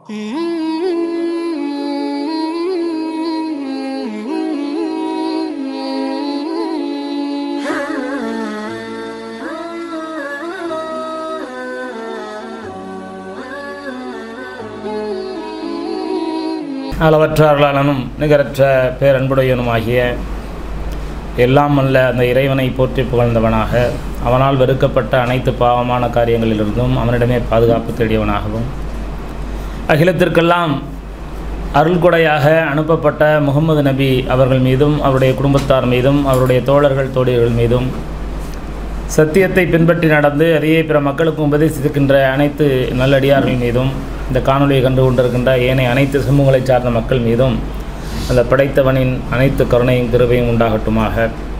அளவற்ற அருளாளனும் நிகரற்ற பேரன்புடையனுமாகிய எல்லாம் அல்ல அந்த இறைவனை போற்றி புகழ்ந்தவனாக அவனால் வெறுக்கப்பட்ட அனைத்து பாவமான காரியங்களிலிருந்தும் அவனிடமே பாதுகாப்பு தேடியவனாகவும் அகிலத்திற்கெல்லாம் அருள்கொடையாக அனுப்பப்பட்ட முகமது நபி அவர்கள் மீதும் அவருடைய குடும்பத்தார் மீதும் அவருடைய தோழர்கள் தோழியர்கள் மீதும் சத்தியத்தை பின்பற்றி நடந்து அதையே பிற மக்களுக்கு உபதேசிக்கின்ற அனைத்து நல்லடியார்கள் மீதும் இந்த காணொலியை கண்டு கொண்டிருக்கின்ற ஏனைய அனைத்து சமூகங்களைச் சார்ந்த மக்கள் மீதும் அந்த படைத்தவனின் அனைத்து கருணையும் கிருபையும் உண்டாகட்டுமாக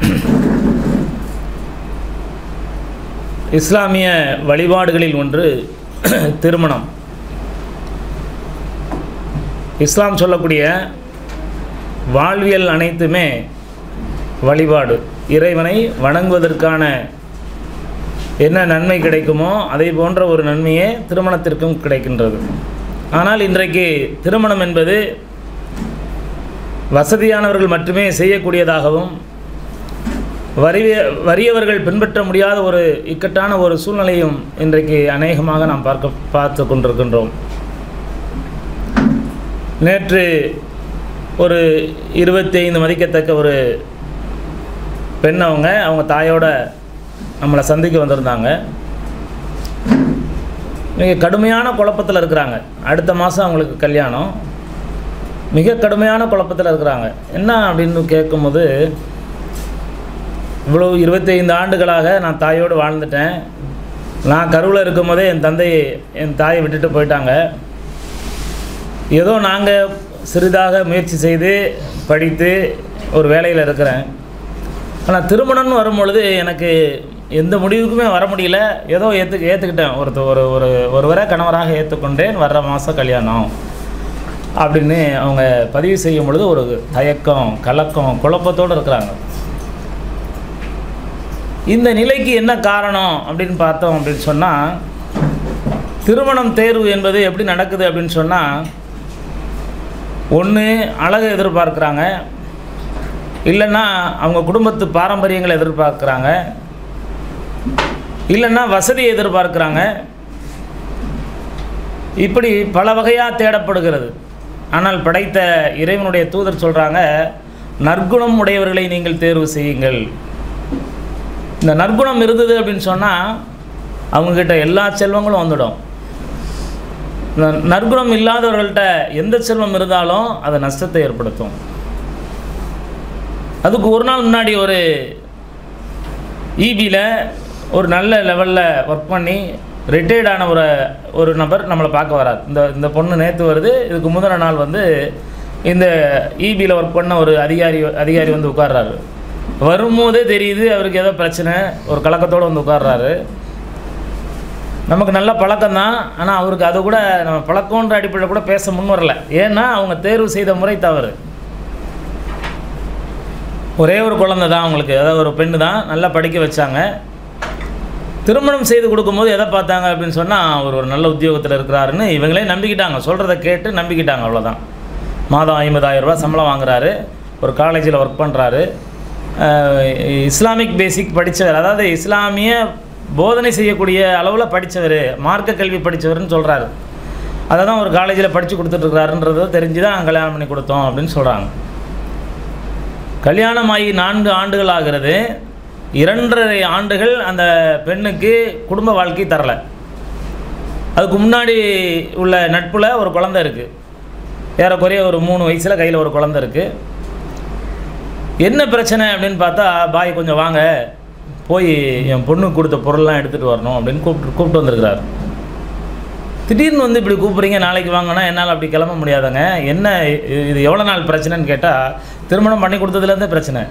இஸ்லாமிய வழிபாடுகளில் ஒன்று திருமணம் இஸ்லாம் சொல்லக்கூடிய வாழ்வியல் அனைத்துமே வழிபாடு இறைவனை வணங்குவதற்கான என்ன நன்மை கிடைக்குமோ அதை போன்ற ஒரு நன்மையே திருமணத்திற்கும் கிடைக்கின்றது ஆனால் இன்றைக்கு திருமணம் என்பது வசதியானவர்கள் மட்டுமே செய்யக்கூடியதாகவும் வறிய வறியவர்கள் பின்பற்ற முடியாத ஒரு இக்கட்டான ஒரு சூழ்நிலையும் இன்றைக்கு அநேகமாக நாம் பார்க்க பார்த்து கொண்டிருக்கின்றோம் நேற்று ஒரு இருபத்தி ஐந்து மதிக்கத்தக்க ஒரு பெண் அவங்க அவங்க தாயோட நம்மளை சந்திக்க வந்திருந்தாங்க மிக கடுமையான குழப்பத்தில் இருக்கிறாங்க அடுத்த மாதம் அவங்களுக்கு கல்யாணம் மிக கடுமையான குழப்பத்தில் இருக்கிறாங்க என்ன அப்படின்னு கேட்கும்போது இவ்வளோ இருபத்தைந்து ஆண்டுகளாக நான் தாயோடு வாழ்ந்துட்டேன் நான் கருவில் இருக்கும்போதே என் தந்தை என் தாயை விட்டுட்டு போயிட்டாங்க ஏதோ நாங்கள் சிறிதாக முயற்சி செய்து படித்து ஒரு வேலையில் இருக்கிறேன் ஆனால் திருமணம்னு வரும்பொழுது எனக்கு எந்த முடிவுக்குமே வர முடியல ஏதோ ஏற்று ஏற்றுக்கிட்டேன் ஒருத்த ஒரு ஒரு ஒருவரை கணவராக ஏற்றுக்கொண்டேன் வர்ற மாதம் கல்யாணம் அப்படின்னு அவங்க பதிவு செய்யும் பொழுது ஒரு தயக்கம் கலக்கம் குழப்பத்தோடு இருக்கிறாங்க இந்த நிலைக்கு என்ன காரணம் அப்படின்னு பார்த்தோம் அப்படின்னு சொன்னால் திருமணம் தேர்வு என்பது எப்படி நடக்குது அப்படின்னு சொன்னால் ஒன்று அழகை எதிர்பார்க்குறாங்க இல்லைன்னா அவங்க குடும்பத்து பாரம்பரியங்களை எதிர்பார்க்குறாங்க இல்லைன்னா வசதியை எதிர்பார்க்குறாங்க இப்படி பல வகையாக தேடப்படுகிறது ஆனால் படைத்த இறைவனுடைய தூதர் சொல்கிறாங்க நற்குணம் உடையவர்களை நீங்கள் தேர்வு செய்யுங்கள் இந்த நற்குணம் இருந்தது அப்படின்னு சொன்னால் அவங்கக்கிட்ட எல்லா செல்வங்களும் வந்துடும் இந்த நற்குணம் இல்லாதவர்கள்ட்ட எந்த செல்வம் இருந்தாலும் அது நஷ்டத்தை ஏற்படுத்தும் அதுக்கு ஒரு நாள் முன்னாடி ஒரு இபியில் ஒரு நல்ல லெவலில் ஒர்க் பண்ணி ரிட்டையர்ட் ஆன ஒரு ஒரு நபர் நம்மளை பார்க்க வரார் இந்த இந்த பொண்ணு நேற்று வருது இதுக்கு முதல் நாள் வந்து இந்த இபியில் ஒர்க் பண்ண ஒரு அதிகாரி அதிகாரி வந்து உட்கார்றாரு வரும்போதே தெரியுது அவருக்கு ஏதோ பிரச்சனை ஒரு கலக்கத்தோடு வந்து உட்கார்றாரு நமக்கு நல்ல பழக்கம் தான் ஆனால் அவருக்கு அது கூட நம்ம பழக்கன்ற அடிப்படையில் கூட பேச முன் வரல ஏன்னா அவங்க தேர்வு செய்த முறை தவறு ஒரே ஒரு குழந்தை தான் அவங்களுக்கு அதாவது ஒரு பெண்ணு தான் நல்லா படிக்க வச்சாங்க திருமணம் செய்து கொடுக்கும்போது எதை பார்த்தாங்க அப்படின்னு சொன்னால் அவர் ஒரு நல்ல உத்தியோகத்தில் இருக்கிறாருன்னு இவங்களே நம்பிக்கிட்டாங்க சொல்கிறத கேட்டு நம்பிக்கிட்டாங்க அவ்வளோதான் மாதம் ஐம்பதாயிரம் ரூபாய் சம்பளம் வாங்குறாரு ஒரு காலேஜில் ஒர்க் பண்ணுறாரு இஸ்லாமிக் பேசிக் படித்தவர் அதாவது இஸ்லாமிய போதனை செய்யக்கூடிய அளவில் படித்தவர் மார்க்க கல்வி படித்தவர்னு சொல்கிறாரு அதை தான் ஒரு காலேஜில் படித்து கொடுத்துட்ருக்காருன்றதை தெரிஞ்சு தான் கல்யாணம் பண்ணி கொடுத்தோம் அப்படின்னு சொல்கிறாங்க கல்யாணமாகி நான்கு ஆண்டுகள் ஆகிறது இரண்டரை ஆண்டுகள் அந்த பெண்ணுக்கு குடும்ப வாழ்க்கை தரலை அதுக்கு முன்னாடி உள்ள நட்பில் ஒரு குழந்தை இருக்குது ஏறக்குறைய ஒரு மூணு வயசில் கையில் ஒரு குழந்தை இருக்குது என்ன பிரச்சனை அப்படின்னு பார்த்தா பாய் கொஞ்சம் வாங்க போய் என் பொண்ணுக்கு கொடுத்த பொருள்லாம் எடுத்துகிட்டு வரணும் அப்படின்னு கூப்பிட்டு கூப்பிட்டு வந்திருக்கிறாரு திடீர்னு வந்து இப்படி கூப்பிட்றீங்க நாளைக்கு வாங்கினா என்னால் அப்படி கிளம்ப முடியாதுங்க என்ன இது- இது எவ்வளோ நாள் பிரச்சனைன்னு கேட்டால் திருமணம் பண்ணி கொடுத்ததுலேருந்தே பிரச்சனை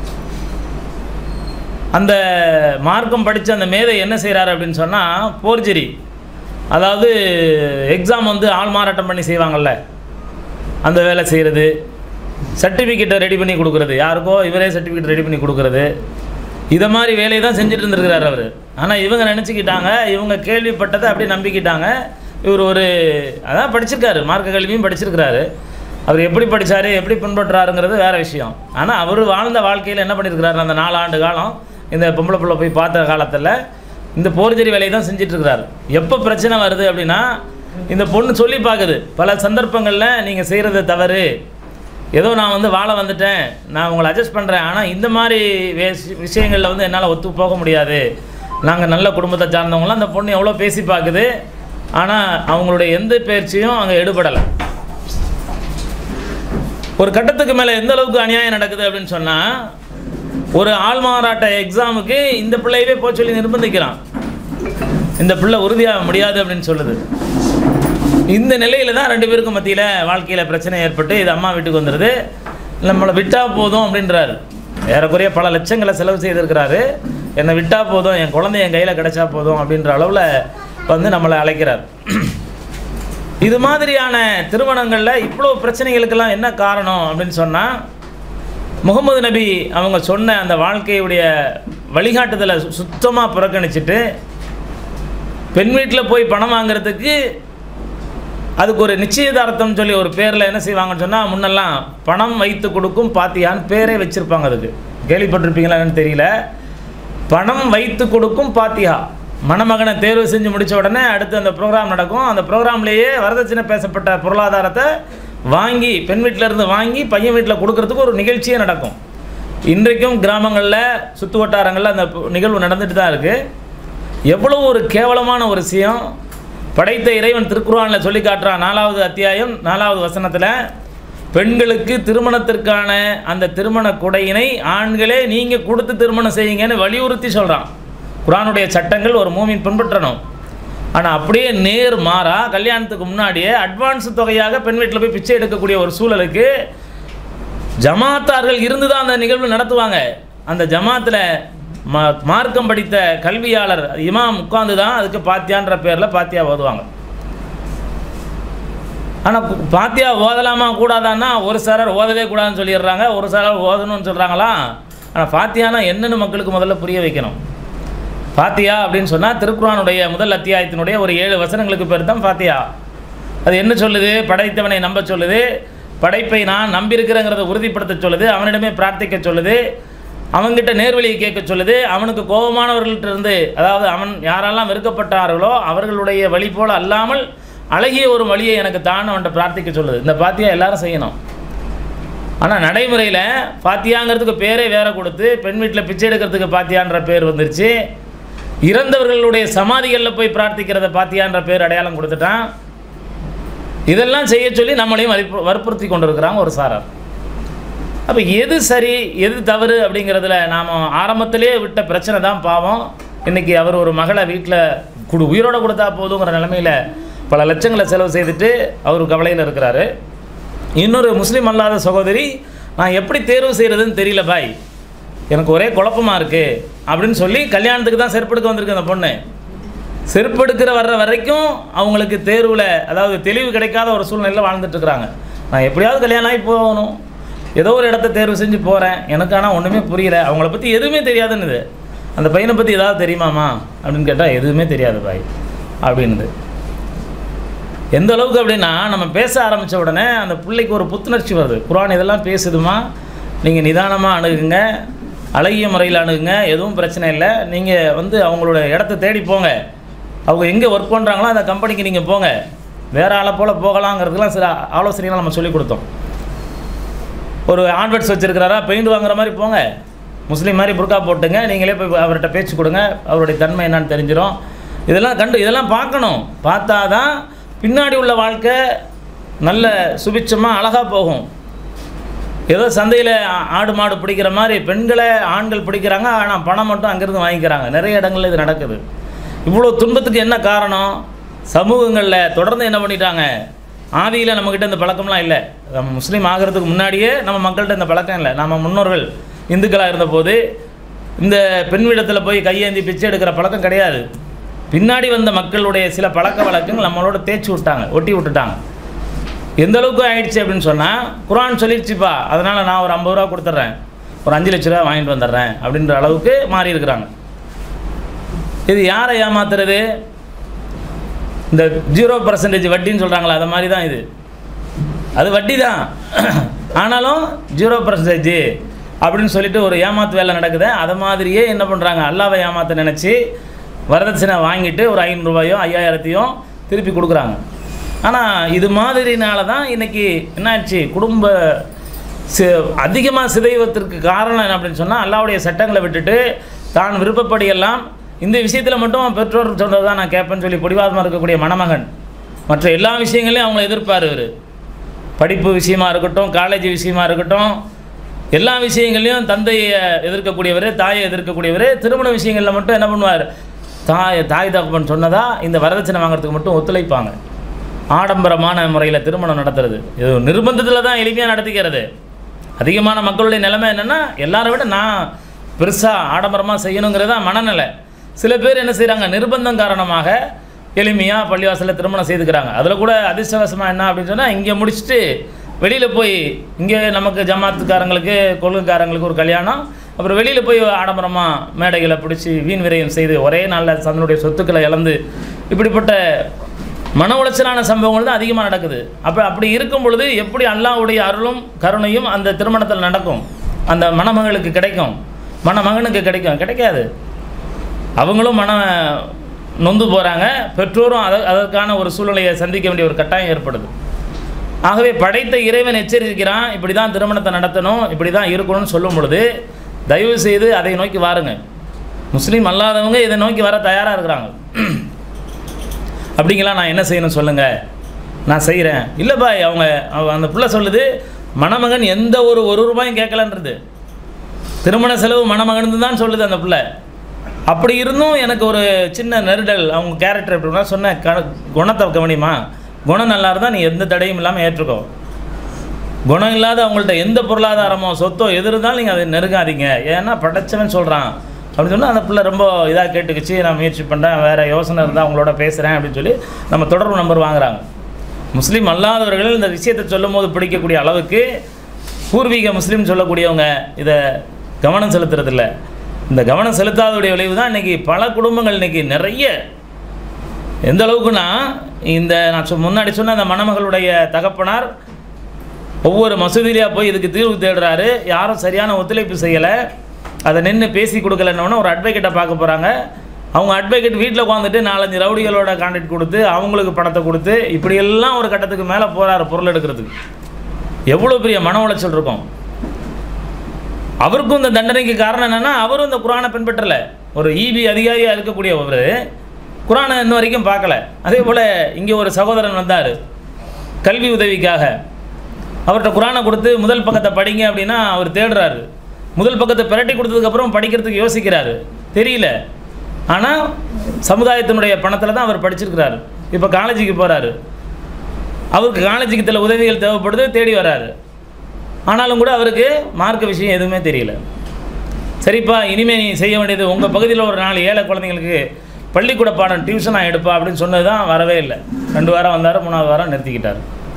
அந்த மார்க்கம் படித்த அந்த மேதை என்ன செய்கிறாரு அப்படின்னு சொன்னால் போர்ஜரி அதாவது எக்ஸாம் வந்து ஆள் மாறாட்டம் பண்ணி செய்வாங்கள்ல அந்த வேலை செய்கிறது சர்டிஃபிகேட்டை ரெடி பண்ணி கொடுக்குறது யாருக்கோ இவரே சர்டிஃபிகேட் ரெடி பண்ணி கொடுக்குறது இதை மாதிரி வேலையை தான் செஞ்சுட்டு இருந்திருக்கிறார் அவர் ஆனால் இவங்க நினச்சிக்கிட்டாங்க இவங்க கேள்விப்பட்டதை அப்படியே நம்பிக்கிட்டாங்க இவர் ஒரு அதான் படிச்சிருக்காரு மார்க்க கல்வியும் படிச்சிருக்கிறாரு அவர் எப்படி படிச்சாரு எப்படி பின்பற்றாருங்கிறது வேற விஷயம் ஆனால் அவர் வாழ்ந்த வாழ்க்கையில் என்ன பண்ணியிருக்கிறாரு அந்த நாலு ஆண்டு காலம் இந்த பொம்பளை பிள்ளை போய் பார்த்த காலத்தில் இந்த போர்ஜரி வேலையை தான் செஞ்சுட்டு இருக்கிறாரு எப்போ பிரச்சனை வருது அப்படின்னா இந்த பொண்ணு சொல்லி பார்க்குது பல சந்தர்ப்பங்களில் நீங்கள் செய்கிறது தவறு ஏதோ நான் வந்து வாழ வந்துட்டேன் நான் உங்களை அட்ஜஸ்ட் பண்ணுறேன் ஆனால் இந்த மாதிரி வேஸ்- விஷயங்களில் வந்து என்னால் ஒத்து போக முடியாது நாங்கள் நல்ல குடும்பத்தை சார்ந்தவங்களாம் அந்த பொண்ணு எவ்வளோ பேசி பார்க்குது ஆனால் அவங்களுடைய எந்த பயிற்சியும் அங்கே எடுபடலை ஒரு கட்டத்துக்கு மேலே எந்த அளவுக்கு அநியாயம் நடக்குது அப்படின்னு சொன்னால் ஒரு ஆள்மாறாட்ட எக்ஸாமுக்கு இந்த பிள்ளையவே போக சொல்லி நிர்பந்திக்கிறான் இந்த பிள்ளை உறுதியாக முடியாது அப்படின்னு சொல்லுது இந்த நிலையில தான் ரெண்டு பேருக்கும் மத்தியில் வாழ்க்கையில் பிரச்சனை ஏற்பட்டு இது அம்மா வீட்டுக்கு வந்துடுது நம்மளை விட்டால் போதும் அப்படின்றாரு ஏறக்குறைய பல லட்சங்களை செலவு செய்திருக்கிறாரு என்னை விட்டால் போதும் என் குழந்தை என் கையில் கிடைச்சா போதும் அப்படின்ற அளவில் வந்து நம்மளை அழைக்கிறார் இது மாதிரியான திருமணங்களில் இவ்வளோ பிரச்சனைகளுக்கெல்லாம் என்ன காரணம் அப்படின்னு சொன்னால் முகமது நபி அவங்க சொன்ன அந்த வாழ்க்கையுடைய வழிகாட்டுதலை சுத்தமாக புறக்கணிச்சிட்டு பெண் வீட்டில் போய் பணம் வாங்குறதுக்கு அதுக்கு ஒரு நிச்சயதார்த்தம் சொல்லி ஒரு பேரில் என்ன செய்வாங்கன்னு சொன்னால் முன்னெல்லாம் பணம் வைத்து கொடுக்கும் பாத்தியான்னு பேரே வச்சுருப்பாங்க அதுக்கு கேள்விப்பட்டிருப்பீங்களான்னு தெரியல பணம் வைத்து கொடுக்கும் பாத்தியா மணமகனை தேர்வு செஞ்சு முடித்த உடனே அடுத்து அந்த ப்ரோக்ராம் நடக்கும் அந்த ப்ரோக்ராம்லேயே வரதட்சணை பேசப்பட்ட பொருளாதாரத்தை வாங்கி பெண் வீட்டில இருந்து வாங்கி பையன் வீட்டில் கொடுக்கறதுக்கு ஒரு நிகழ்ச்சியே நடக்கும் இன்றைக்கும் கிராமங்களில் சுற்று வட்டாரங்களில் அந்த நிகழ்வு நடந்துட்டு தான் இருக்குது எவ்வளோ ஒரு கேவலமான ஒரு விஷயம் படைத்த இறைவன் திருக்குறானில் சொல்லி காட்டுறான் நாலாவது அத்தியாயம் நாலாவது வசனத்தில் பெண்களுக்கு திருமணத்திற்கான அந்த திருமண கொடையினை ஆண்களே நீங்கள் கொடுத்து திருமணம் செய்யுங்கன்னு வலியுறுத்தி சொல்கிறான் குரானுடைய சட்டங்கள் ஒரு மூமின் பின்பற்றணும் ஆனால் அப்படியே நேர் மாறா கல்யாணத்துக்கு முன்னாடியே அட்வான்ஸ் தொகையாக பெண் வீட்டில் போய் பிச்சை எடுக்கக்கூடிய ஒரு சூழலுக்கு ஜமாத்தார்கள் இருந்து தான் அந்த நிகழ்வு நடத்துவாங்க அந்த ஜமாத்தில் மா மார்க்கம் படித்த கல்வியாளர் இமாம் உட்கார்ந்து தான் அதுக்கு பாத்தியான்ற பேரில் பாத்தியா ஓதுவாங்க ஆனால் பாத்தியா ஓதலாமா கூடாதான்னா ஒரு சாரர் ஓதவே கூடாதுன்னு சொல்லிடுறாங்க ஒரு சாரர் ஓதணும்னு சொல்கிறாங்களா ஆனால் பாத்தியானா என்னன்னு மக்களுக்கு முதல்ல புரிய வைக்கணும் பாத்தியா அப்படின்னு சொன்னால் திருக்குறானுடைய முதல் அத்தியாயத்தினுடைய ஒரு ஏழு வசனங்களுக்கு பேர் தான் பாத்தியா அது என்ன சொல்லுது படைத்தவனை நம்ப சொல்லுது படைப்பை நான் நம்பியிருக்கிறேங்கிறத உறுதிப்படுத்த சொல்லுது அவனிடமே பிரார்த்திக்க சொல்லுது அவன்கிட்ட நேர்வழியை கேட்க சொல்லுது அவனுக்கு கோபமானவர்கள்ட்ட இருந்து அதாவது அவன் யாரெல்லாம் வெறுக்கப்பட்டார்களோ அவர்களுடைய வழி போல அல்லாமல் அழகிய ஒரு வழியை எனக்கு தான் அவன்கிட்ட பிரார்த்திக்க சொல்லுது இந்த பாத்தியா எல்லாரும் செய்யணும் ஆனால் நடைமுறையில் பாத்தியாங்கிறதுக்கு பேரே வேற கொடுத்து பெண் வீட்டில் பிச்சை எடுக்கிறதுக்கு பாத்தியான்ற பேர் வந்துருச்சு இறந்தவர்களுடைய சமாதிகளில் போய் பிரார்த்திக்கிறத பாத்தியான்ற பேர் அடையாளம் கொடுத்துட்டான் இதெல்லாம் செய்ய சொல்லி நம்மளையும் வற்பு- வற்புறுத்தி கொண்டிருக்கிறாங்க ஒரு சாரார் அப்போ எது சரி எது தவறு அப்படிங்கிறதுல நாம் ஆரம்பத்திலே விட்ட பிரச்சனை தான் பாவம் இன்னைக்கு அவர் ஒரு மகளை வீட்டில் குடு உயிரோட கொடுத்தா போதுங்கிற நிலமையில் பல லட்சங்களை செலவு செய்துட்டு அவர் கவலையில் இருக்கிறாரு இன்னொரு முஸ்லீம் அல்லாத சகோதரி நான் எப்படி தேர்வு செய்கிறதுன்னு தெரியல பாய் எனக்கு ஒரே குழப்பமா இருக்குது அப்படின்னு சொல்லி கல்யாணத்துக்கு தான் செருப்படுக்க வந்திருக்கு அந்த பொண்ணு செருப்படுக்கிற வர்ற வரைக்கும் அவங்களுக்கு தேர்வில் அதாவது தெளிவு கிடைக்காத ஒரு சூழ்நிலையில் வாழ்ந்துட்டு இருக்கிறாங்க நான் எப்படியாவது கல்யாணம் ஆகி போகணும் ஏதோ ஒரு இடத்த தேர்வு செஞ்சு போகிறேன் எனக்கு ஆனால் ஒன்றுமே புரியல அவங்கள பற்றி எதுவுமே தெரியாதுன்னுது அந்த பையனை பற்றி ஏதாவது தெரியுமாமா அப்படின்னு கேட்டால் எதுவுமே தெரியாது பாய் அப்படின்னுது எந்த அளவுக்கு அப்படின்னா நம்ம பேச ஆரம்பித்த உடனே அந்த பிள்ளைக்கு ஒரு புத்துணர்ச்சி வருது குரான் இதெல்லாம் பேசுதுமா நீங்கள் நிதானமாக அணுகுங்க அழகிய முறையில் அணுகுங்க எதுவும் பிரச்சனை இல்லை நீங்கள் வந்து அவங்களோட இடத்த தேடி போங்க அவங்க எங்கே ஒர்க் பண்ணுறாங்களோ அந்த கம்பெனிக்கு நீங்கள் போங்க வேறு ஆளை போல் போகலாங்கிறதுக்கெலாம் சில ஆலோசனைலாம் நம்ம சொல்லிக் கொடுத்தோம் ஒரு ஆன்வெட்ஸ் வச்சுருக்கிறாரா பெயிண்ட் வாங்குற மாதிரி போங்க முஸ்லீம் மாதிரி புர்கா போட்டுங்க நீங்களே போய் அவர்கிட்ட பேச்சு கொடுங்க அவருடைய தன்மை என்னன்னு தெரிஞ்சிடும் இதெல்லாம் கண்டு இதெல்லாம் பார்க்கணும் பார்த்தா தான் பின்னாடி உள்ள வாழ்க்கை நல்ல சுபிட்சமாக அழகாக போகும் ஏதோ சந்தையில் ஆடு மாடு பிடிக்கிற மாதிரி பெண்களை ஆண்கள் பிடிக்கிறாங்க ஆனால் பணம் மட்டும் அங்கேருந்து வாங்கிக்கிறாங்க நிறைய இடங்கள்ல இது நடக்குது இவ்வளோ துன்பத்துக்கு என்ன காரணம் சமூகங்களில் தொடர்ந்து என்ன பண்ணிட்டாங்க ஆதியில் நம்மக்கிட்ட இந்த பழக்கம்லாம் இல்லை நம்ம முஸ்லீம் ஆகிறதுக்கு முன்னாடியே நம்ம மக்கள்கிட்ட இந்த பழக்கம் இல்லை நம்ம முன்னோர்கள் இந்துக்களாக இருந்தபோது இந்த பெண் வீடத்தில் போய் கையேந்தி பிச்சை எடுக்கிற பழக்கம் கிடையாது பின்னாடி வந்த மக்களுடைய சில பழக்க வழக்கங்கள் நம்மளோட தேய்ச்சி விட்டாங்க ஒட்டி விட்டுட்டாங்க எந்த அளவுக்கு ஆயிடுச்சு அப்படின்னு சொன்னால் குரான் சொல்லிடுச்சுப்பா அதனால் நான் ஒரு ஐம்பது ரூபா கொடுத்துட்றேன் ஒரு அஞ்சு லட்ச ரூபா வாங்கிட்டு வந்துடுறேன் அப்படின்ற அளவுக்கு மாறி இருக்கிறாங்க இது யாரை ஏமாத்துறது இந்த ஜீரோ பர்சன்டேஜ் வட்டின்னு சொல்கிறாங்களா அது மாதிரி தான் இது அது வட்டி தான் ஆனாலும் ஜீரோ பர்சன்டேஜ் அப்படின்னு சொல்லிட்டு ஒரு ஏமாத்து வேலை நடக்குது அதை மாதிரியே என்ன பண்ணுறாங்க அல்லாவை ஏமாத்த நினச்சி வரதட்சணை வாங்கிட்டு ஒரு ஐநூறுரூவாயோ ஐயாயிரத்தையும் திருப்பி கொடுக்குறாங்க ஆனால் இது மாதிரினால தான் இன்றைக்கி என்னாச்சு குடும்ப சி அதிகமாக சிதைவதற்கு காரணம் என்ன அப்படின்னு சொன்னால் அல்லாவுடைய சட்டங்களை விட்டுட்டு தான் விருப்பப்படி எல்லாம் இந்த விஷயத்தில் மட்டும் பெற்றோர் சொன்னது தான் நான் கேட்பேன்னு சொல்லி பிடிவாதமாக இருக்கக்கூடிய மணமகன் மற்ற எல்லா விஷயங்களையும் அவங்கள எதிர்ப்பார் இவர் படிப்பு விஷயமா இருக்கட்டும் காலேஜ் விஷயமா இருக்கட்டும் எல்லா விஷயங்களையும் தந்தையை எதிர்க்கக்கூடியவர் தாயை எதிர்க்கக்கூடியவர் திருமண விஷயங்களில் மட்டும் என்ன பண்ணுவார் தாய் தாய் தகப்பன் சொன்னதா இந்த வரதட்சணை வாங்குறதுக்கு மட்டும் ஒத்துழைப்பாங்க ஆடம்பரமான முறையில் திருமணம் நடத்துறது இது நிர்பந்தத்தில் தான் எளிமையாக நடத்திக்கிறது அதிகமான மக்களுடைய நிலைமை என்னென்னா எல்லாரை விட நான் பெருசாக ஆடம்பரமாக செய்யணுங்கிறதா மனநிலை சில பேர் என்ன செய்கிறாங்க நிர்பந்தம் காரணமாக எளிமையாக பள்ளிவாசலில் திருமணம் செய்துக்கிறாங்க அதில் கூட அதிர்ஷ்டவசமாக என்ன அப்படின்னு சொன்னால் இங்கே முடிச்சுட்டு வெளியில் போய் இங்கே நமக்கு ஜமாத்துக்காரங்களுக்கு கொள்கைக்காரங்களுக்கு ஒரு கல்யாணம் அப்புறம் வெளியில் போய் ஆடம்பரமாக மேடைகளை பிடிச்சி வீண் விரயம் செய்து ஒரே நாளில் தன்னுடைய சொத்துக்களை இழந்து இப்படிப்பட்ட மன உளைச்சலான சம்பவங்கள் தான் அதிகமாக நடக்குது அப்போ அப்படி இருக்கும் பொழுது எப்படி அல்லாஹ்வுடைய அருளும் கருணையும் அந்த திருமணத்தில் நடக்கும் அந்த மணமகளுக்கு கிடைக்கும் மணமகனுக்கு கிடைக்கும் கிடைக்காது அவங்களும் மன நொந்து போகிறாங்க பெற்றோரும் அத அதற்கான ஒரு சூழ்நிலையை சந்திக்க வேண்டிய ஒரு கட்டாயம் ஏற்படுது ஆகவே படைத்த இறைவன் எச்சரிக்கிறான் இப்படி தான் திருமணத்தை நடத்தணும் இப்படி தான் இருக்கணும்னு சொல்லும் பொழுது தயவு செய்து அதை நோக்கி வாருங்க முஸ்லீம் அல்லாதவங்க இதை நோக்கி வர தயாராக இருக்கிறாங்க அப்படிங்களா நான் என்ன செய்யணும் சொல்லுங்கள் நான் செய்கிறேன் இல்லை பாய் அவங்க அவ- அந்த பிள்ளை சொல்லுது மணமகன் எந்த ஒரு ஒரு ரூபாயும் கேட்கலன்றது திருமண செலவு மணமகன் தான் சொல்லுது அந்த பிள்ளை அப்படி இருந்தும் எனக்கு ஒரு சின்ன நெருடல் அவங்க கேரக்டர் எப்படின்னா சொன்ன க குணத்தை கவனிமா குணம் நல்லா இருந்தால் நீ எந்த தடையும் இல்லாமல் ஏற்றுக்கோ குணம் இல்லாத அவங்கள்ட்ட எந்த பொருளாதாரமோ சொத்தோ எது இருந்தாலும் நீங்கள் அதை நெருங்காதீங்க ஏன்னா படைச்சவன் சொல்கிறான் அப்படின்னு சொன்னால் அந்த பிள்ளை ரொம்ப இதாக கேட்டுக்கிச்சு நான் முயற்சி பண்ணுறேன் வேறு யோசனை இருந்தால் அவங்களோட பேசுகிறேன் அப்படின்னு சொல்லி நம்ம தொடர்பு நம்பர் வாங்குறாங்க முஸ்லீம் அல்லாதவர்கள் இந்த விஷயத்தை சொல்லும் போது பிடிக்கக்கூடிய அளவுக்கு பூர்வீக முஸ்லீம் சொல்லக்கூடியவங்க இதை கவனம் செலுத்துறதில்ல இந்த கவனம் செலுத்தாதவுடைய விளைவு தான் இன்றைக்கி பல குடும்பங்கள் இன்றைக்கி நிறைய எந்த அளவுக்குன்னா இந்த நான் சொ- முன்னாடி சொன்ன அந்த மணமகளுடைய தகப்பனார் ஒவ்வொரு மசூதியிலையா போய் இதுக்கு தீர்வு தேடுறாரு யாரும் சரியான ஒத்துழைப்பு செய்யலை அதை நின்று பேசி கொடுக்கலன்னொன்னே ஒரு அட்வொகேட்டை பார்க்க போகிறாங்க அவங்க அட்வொகேட் வீட்டில் உட்காந்துட்டு நாலஞ்சு ரவுடிகளோட கான்டாக்ட் கொடுத்து அவங்களுக்கு பணத்தை கொடுத்து இப்படியெல்லாம் ஒரு கட்டத்துக்கு மேலே போகிறாரு பொருள் எடுக்கிறதுக்கு எவ்வளோ பெரிய மன உளைச்சல் இருக்கும் அவருக்கும் இந்த தண்டனைக்கு காரணம் என்னென்னா அவரும் இந்த குரானை பின்பற்றலை ஒரு ஈபி அதிகாரியாக இருக்கக்கூடிய ஒரு குரானை இன்ன வரைக்கும் பார்க்கல அதே போல் இங்கே ஒரு சகோதரன் வந்தார் கல்வி உதவிக்காக அவர்கிட்ட குரானை கொடுத்து முதல் பக்கத்தை படிங்க அப்படின்னா அவர் தேடுறாரு முதல் பக்கத்தை பிரட்டி கொடுத்ததுக்கப்புறம் படிக்கிறதுக்கு யோசிக்கிறாரு தெரியல ஆனால் சமுதாயத்தினுடைய பணத்தில் தான் அவர் படிச்சிருக்கிறாரு இப்போ காலேஜுக்கு போகிறாரு அவருக்கு காலேஜுக்கு சில உதவிகள் தேவைப்படுது தேடி வராரு ஆனாலும் கூட அவருக்கு மார்க்க விஷயம் எதுவுமே தெரியல சரிப்பா இனிமேல் நீ செய்ய வேண்டியது உங்கள் பகுதியில் ஒரு நாலு ஏழை குழந்தைங்களுக்கு பள்ளிக்கூட பாடம் டியூஷனாக எடுப்பா அப்படின்னு சொன்னது தான் வரவே இல்லை ரெண்டு வாரம் வந்தார் மூணாவது வாரம் நிறுத்திக்கிட்டார்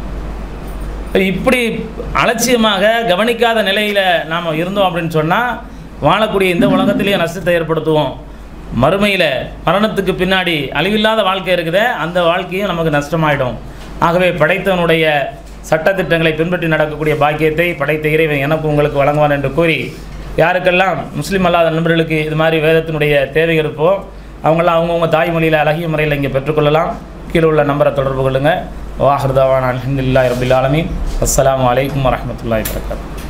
இப்படி அலட்சியமாக கவனிக்காத நிலையில் நாம் இருந்தோம் அப்படின்னு சொன்னால் வாழக்கூடிய இந்த உலகத்திலேயே நஷ்டத்தை ஏற்படுத்துவோம் மறுமையில் மரணத்துக்கு பின்னாடி அழிவில்லாத வாழ்க்கை இருக்குதே அந்த வாழ்க்கையும் நமக்கு நஷ்டமாயிடும் ஆகவே படைத்தவனுடைய சட்டத்திட்டங்களை பின்பற்றி நடக்கக்கூடிய பாக்கியத்தை படைத்த இறைவன் எனக்கு உங்களுக்கு வழங்குவான் என்று கூறி யாருக்கெல்லாம் முஸ்லீம் அல்லாத நண்பர்களுக்கு இது மாதிரி வேதத்தினுடைய தேவை இருப்போ அவங்களாம் அவங்கவுங்க தாய்மொழியில் அழகிய முறையில் இங்கே பெற்றுக்கொள்ளலாம் கீழே உள்ள நம்பரை தொடர்பு கொள்ளுங்கள் வாஹர்தாவான் அலமதுல்லா ரபில் ஆலமீன் அஸ்ஸலாமு அலைக்கும் வரஹ்மத்துல்லாஹி வரகாத்துஹு